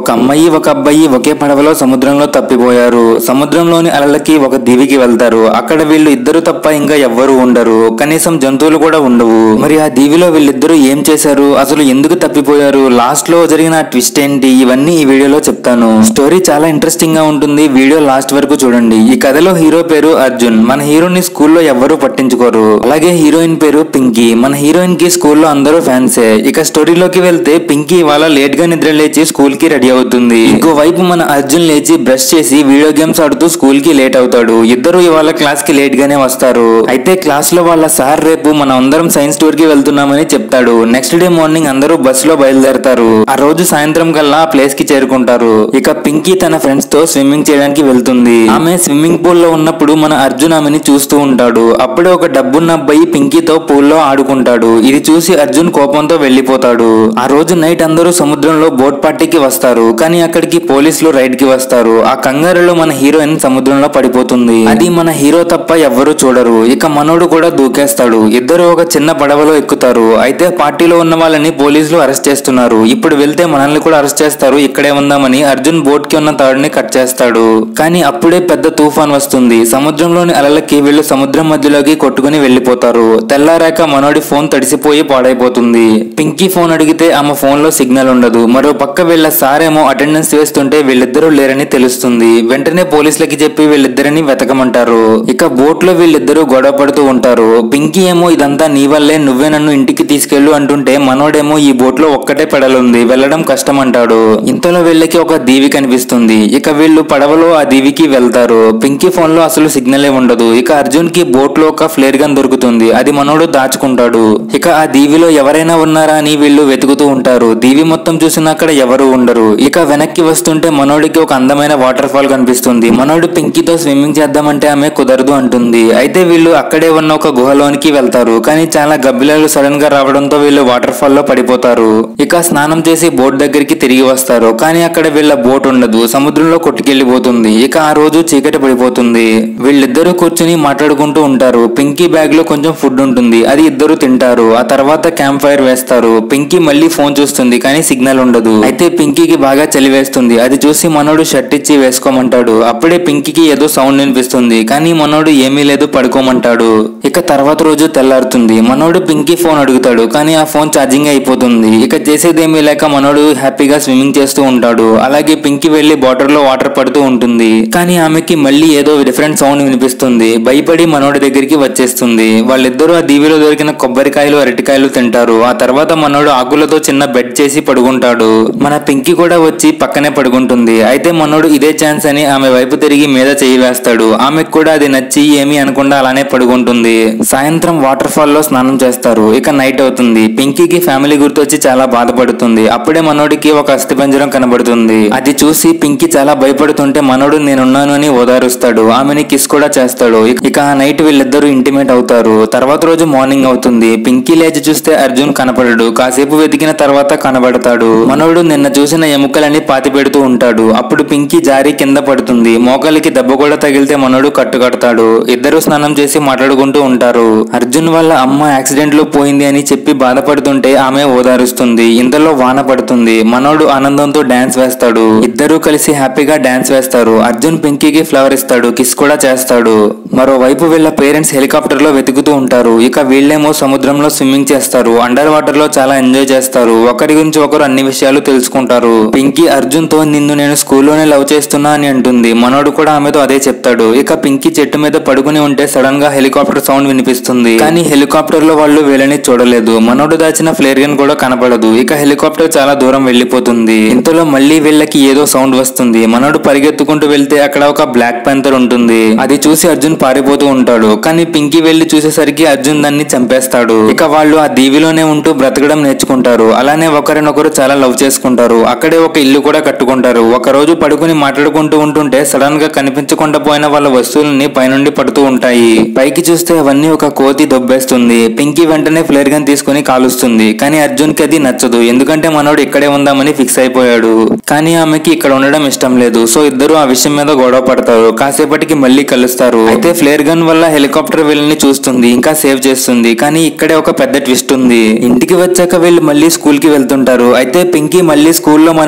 ఒక అమ్మాయి ఒక అబ్బాయి ఒకే పడవలో సముద్రంలో తప్పిపోయారు సముద్రంలోని అలలకి ఒక దీవికి వెళ్తారు అక్కడ వీళ్ళు ఇద్దరు తప్ప ఇంకా ఎవ్వరూ ఉండరు కనీసం జంతువులు కూడా ఉండవు మరి ఆ దీవిలో వీళ్ళిద్దరూ ఏం చేశారు అసలు ఎందుకు తప్పిపోయారు లాస్ట్ లో జరిగిన ట్విస్ట్ ఏంటి ఇవన్నీ ఈ వీడియోలో చెప్తాను స్టోరీ చాలా ఇంట్రెస్టింగ్ గా ఉంటుంది వీడియో లాస్ట్ వరకు చూడండి ఈ కథలో హీరో పేరు అర్జున్ మన హీరోని స్కూల్లో ఎవ్వరూ పట్టించుకోరు అలాగే హీరోయిన్ పేరు పింకీ మన హీరోయిన్ కి స్కూల్లో అందరూ ఫ్యాన్సే ఇక స్టోరీలోకి వెళ్తే పింకీ ఇవాళ లేట్ గా నిద్ర లేచి స్కూల్ కి రెడీ అవుతుంది ఇంకోవైపు మన అర్జున్ లేచి బ్రష్ చేసి వీడియో గేమ్స్ ఆడుతూ స్కూల్ కి లేట్ అవుతాడు ఇద్దరు ఇవాళ క్లాస్ కి లేట్ గానే వస్తారు అయితే క్లాస్ లో వాళ్ళ సార్ రేపు మనం అందరం సైన్స్ టూర్ కి వెళ్తున్నామని చెప్తాడు నెక్స్ట్ డే మార్నింగ్ అందరూ బస్ లో బయలుదేరతారు ఆ రోజు సాయంత్రం కల్లా ఆ ప్లేస్ కి చేరుకుంటారు ఇక పింకీ తన ఫ్రెండ్స్ తో స్విమ్మింగ్ చేయడానికి వెళ్తుంది ఆమె స్విమ్మింగ్ పూల్ లో ఉన్నప్పుడు మన అర్జున్ ఆమెని చూస్తూ ఉంటాడు అప్పుడే ఒక డబ్బున్న అబ్బాయి పింకీతో పూల్ లో ఆడుకుంటాడు ఇది చూసి అర్జున్ కోపంతో వెళ్లిపోతాడు ఆ రోజు నైట్ అందరూ సముద్రంలో బోట్ పార్టీకి వస్తారు కానీ అక్కడికి పోలీసులు రైడ్ కి వస్తారు ఆ కంగారులో మన హీరోయిన్ సముద్రంలో పడిపోతుంది అది మన హీరో తప్ప ఎవ్వరూ చూడరు ఇక మనోడు కూడా దూకేస్తాడు ఇద్దరు ఒక చిన్న పడవలో ఎక్కుతారు అయితే పార్టీలో ఉన్న వాళ్ళని పోలీసులు అరెస్ట్ చేస్తున్నారు ఇప్పుడు వెళ్తే మనల్ని కూడా అరెస్ట్ చేస్తారు ఇక్కడే ఉందామని అర్జున్ బోట్ కి ఉన్న తాడుని కట్ చేస్తాడు కానీ అప్పుడే పెద్ద తుఫాన్ వస్తుంది సముద్రంలోని అలలకి వీళ్ళు సముద్రం మధ్యలోకి కొట్టుకుని వెళ్లిపోతారు తెల్లారాక మనోడి ఫోన్ తడిసిపోయి పాడైపోతుంది పింకీ ఫోన్ అడిగితే ఆమె ఫోన్ లో సిగ్నల్ ఉండదు మరో పక్క వీళ్ళ సారేమో అటెండెన్స్ వేస్తుంటే వీళ్ళిద్దరూ లేరని తెలుస్తుంది వెంటనే పోలీసులకి చెప్పి వీళ్ళిద్దరిని వెతకమంటారు ఇక బోట్ లో వీళ్ళిద్దరూ గొడవ పడుతూ ఉంటారు పింకీ ఏమో ఇదంతా నీ వల్లే నువ్వే నన్ను ఇంటికి తీసుకెళ్ళు అంటుంటే మనోడేమో ఈ బోట్ లో ఒక్కటే పెడలుంది వెళ్ళడం కష్టం అంటాడు ఇంతలో వీళ్ళకి ఒక దీవి కనిపిస్తుంది ఇక వీళ్ళు పడవలో ఆ దీవికి వెళ్తారు పింకీ ఫోన్ లో అసలు సిగ్నలే ఉండదు ఇక అర్జున్ కి బోట్ లో ఒక ఫ్లేర్ గన్ దొరుకుతుంది అది మనోడు దాచుకుంటాడు ఇక ఆ దీవిలో ఎవరైనా ఉన్నారా అని వీళ్ళు వెతుకుతూ ఉంటారు దీవి మొత్తం చూసిన అక్కడ ఎవరు ఉండరు ఇక వెనక్కి వస్తుంటే మనోడికి ఒక అందమైన వాటర్ ఫాల్ కనిపిస్తుంది మనోడు పింకీతో స్విమ్మింగ్ చేద్దామంటే ఆమె కుదరదు అంటుంది అయితే వీళ్ళు అక్కడే ఉన్న ఒక గుహలోనికి వెళ్తారు కానీ చాలా గబ్బిలాలు సడన్ గా రావడంతో వీళ్ళు వాటర్ ఫాల్ లో పడిపోతారు ఇక స్నానం చేసి బోట్ దగ్గరికి తిరిగి వస్తారు కానీ అక్కడ వీళ్ళ బోట్ ఉండదు సముద్రంలో కొట్టుకెళ్లిపోతుంది ఇక ఆ రోజు చీకటి పడిపోతుంది వీళ్ళిద్దరూ కూర్చుని మాట్లాడుకుంటూ ఉంటారు పింకీ బ్యాగ్ లో కొంచెం ఫుడ్ ఉంటుంది అది ఇద్దరు తింటారు ఆ తర్వాత క్యాంప్ ఫైర్ వేస్తారు పింకీ మళ్ళీ ఫోన్ చూస్తుంది కానీ సిగ్నల్ ఉండదు అయితే పింకీకి బాగా చలి వేస్తుంది అది చూసి మనోడు షర్ట్ ఇచ్చి వేసుకోమంటాడు అప్పుడే పింకీకి ఏదో సౌండ్ వినిపిస్తుంది కానీ మనోడు ఏమీ లేదు పడుకోమంటాడు ఇక తర్వాత రోజు తెల్లారుతుంది మనోడు పింకీ ఫోన్ అడుగుతాడు కానీ ఆ ఫోన్ ఛార్జింగ్ అయిపోతుంది ఇక చేసేదేమీ లేక మనోడు హ్యాపీగా స్విమ్మింగ్ చేస్తూ ఉంటాడు అలాగే పింకీ వెళ్లి వాటర్ లో వాటర్ పడుతూ ఉంటుంది కానీ ఆమెకి మళ్ళీ ఏదో డిఫరెంట్ సౌండ్ వినిపిస్తుంది భయపడి మనోడి దగ్గరికి వచ్చేస్తుంది వాళ్ళిద్దరూ ఆ దీవిలో దొరికిన కొబ్బరికాయలు అరటికాయలు తింటారు ఆ తర్వాత మనోడు ఆకులతో చిన్న బెడ్ చేసి పడుకుంటాడు మన పింకీ కూడా వచ్చి పక్కనే పడుకుంటుంది అయితే మనోడు ఇదే ఛాన్స్ అని ఆమె వైపు తిరిగి మీద చేయి వేస్తాడు ఆమెకు కూడా అది నచ్చి ఏమీ అనకుండా అలానే పడుకుంటుంది సాయంత్రం వాటర్ ఫాల్ లో స్నానం చేస్తారు ఇక నైట్ అవుతుంది పింకీకి ఫ్యామిలీ గుర్తొచ్చి చాలా బాధపడుతుంది అప్పుడే మనోడికి ఒక అస్థిపంజరం కనబడుతుంది అది చూసి పింకీ చాలా భయపడుతుంటే మనోడు నేనున్నాను అని ఓదారుస్తాడు ఆమెని కిస్ కూడా చేస్తాడు ఇక ఆ నైట్ వీళ్ళిద్దరూ ఇంటిమేట్ అవుతారు తర్వాత రోజు మార్నింగ్ అవుతుంది పింకీ లేచి చూస్తే అర్జున్ కనపడడు కాసేపు వెతికిన తర్వాత కనబడతాడు మనోడు నిన్న చూసిన ఎముకలని పాతి పెడుతూ ఉంటాడు అప్పుడు పింకీ జారి కింద పడుతుంది మోకాలికి దెబ్బ కూడా తగిలితే మనోడు కట్టు కడతాడు ఇద్దరు స్నానం చేసి మాట్లాడుకుంటూ ఉంటారు అర్జున్ వాళ్ళ అమ్మ యాక్సిడెంట్ లో పోయింది అని చెప్పి బాధపడుతుంటే ఆమె ఓదారుస్తుంది ఇంతలో వాన పడుతుంది మనోడు ఆనందంతో డాన్స్ వేస్తాడు ఇద్దరూ కలిసి హ్యాపీగా డాన్స్ వేస్తారు అర్జున్ పింకీకి ఫ్లవర్ ఇస్తాడు కిస్ కూడా చేస్తాడు మరోవైపు వీళ్ళ పేరెంట్స్ హెలికాప్టర్ లో వెతుకుతూ ఉంటారు ఇక వీళ్ళేమో సముద్రంలో స్విమ్మింగ్ చేస్తారు అండర్ వాటర్ లో చాలా ఎంజాయ్ చేస్తారు ఒకరి గురించి ఒకరు అన్ని విషయాలు తెలుసుకుంటారు పింకీ అర్జున్ తో నిన్ను నేను స్కూల్లోనే లవ్ చేస్తున్నా అని అంటుంది మనోడు కూడా ఆమెతో అదే చెప్తాడు ఇక పింకీ చెట్టు మీద పడుకుని ఉంటే సడన్ గా హెలికాప్టర్ సౌండ్ వినిపిస్తుంది కానీ హెలికాప్టర్ లో వాళ్ళు వీళ్ళని చూడలేదు మనోడు దాచిన ఫ్లేర్ గన్ కూడా కనపడదు ఇక హెలికాప్టర్ చాలా దూరం వెళ్లిపోతుంది ఇంతలో మళ్ళీ వీళ్ళకి ఏదో సౌండ్ వస్తుంది మనోడు పరిగెత్తుకుంటూ వెళ్తే అక్కడ ఒక బ్లాక్ ప్యాంతర్ ఉంటుంది అది చూసి అర్జున్ పారిపోతూ ఉంటాడు కానీ పింకీ వెళ్లి చూసేసరికి అర్జున్ దాన్ని చంపేస్తాడు ఇక వాళ్ళు ఆ దీవిలోనే ఉంటూ బ్రతకడం నేర్చుకుంటారు అలానే ఒకరినొకరు చాలా లవ్ చేసుకుంటారు అక్కడే ఒక ఇల్లు కూడా కట్టుకుంటారు ఒక రోజు పడుకుని మాట్లాడుకుంటూ ఉంటుంటే సడన్ గా కనిపించకుండా పోయిన వాళ్ళ వస్తువులని పైనుండి పడుతూ ఉంటాయి పైకి చూస్తే అవన్నీ ఒక కోతి దొబ్బేస్తుంది పింకీ వెంటనే ఫ్లేర్ గన్ తీసుకుని కాలుస్తుంది కానీ అర్జున్ కి అది నచ్చదు ఎందుకంటే మనోడు ఇక్కడే ఉందామని ఫిక్స్ అయిపోయాడు కానీ ఆమెకి ఇక్కడ ఉండడం ఇష్టం లేదు సో ఇద్దరు ఆ విషయం మీద గొడవ పడతారు కాసేపటికి మళ్ళీ కలుస్తారు అయితే ఫ్లేర్ గన్ వల్ల హెలికాప్టర్ వీళ్ళని చూస్తుంది ఇంకా సేవ్ చేస్తుంది కానీ ఇక్కడే ఒక పెద్ద ట్విస్ట్ ఉంది ఇంటికి వచ్చాక వీళ్ళు మళ్ళీ స్కూల్ కి వెళ్తుంటారు అయితే పింకీ మళ్ళీ స్కూల్లో మనోడి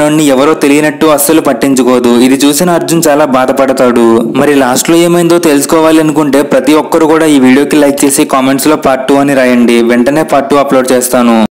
మనోడిని ఎవరో తెలియనట్టు అస్సలు పట్టించుకోదు ఇది చూసిన అర్జున్ చాలా బాధపడతాడు మరి లాస్ట్ లో ఏమైందో తెలుసుకోవాలి అనుకుంటే ప్రతి ఒక్కరు కూడా ఈ వీడియోకి లైక్ చేసి కామెంట్స్ లో పార్ట్ టూ అని రాయండి వెంటనే పార్ట్ టూ అప్లోడ్ చేస్తాను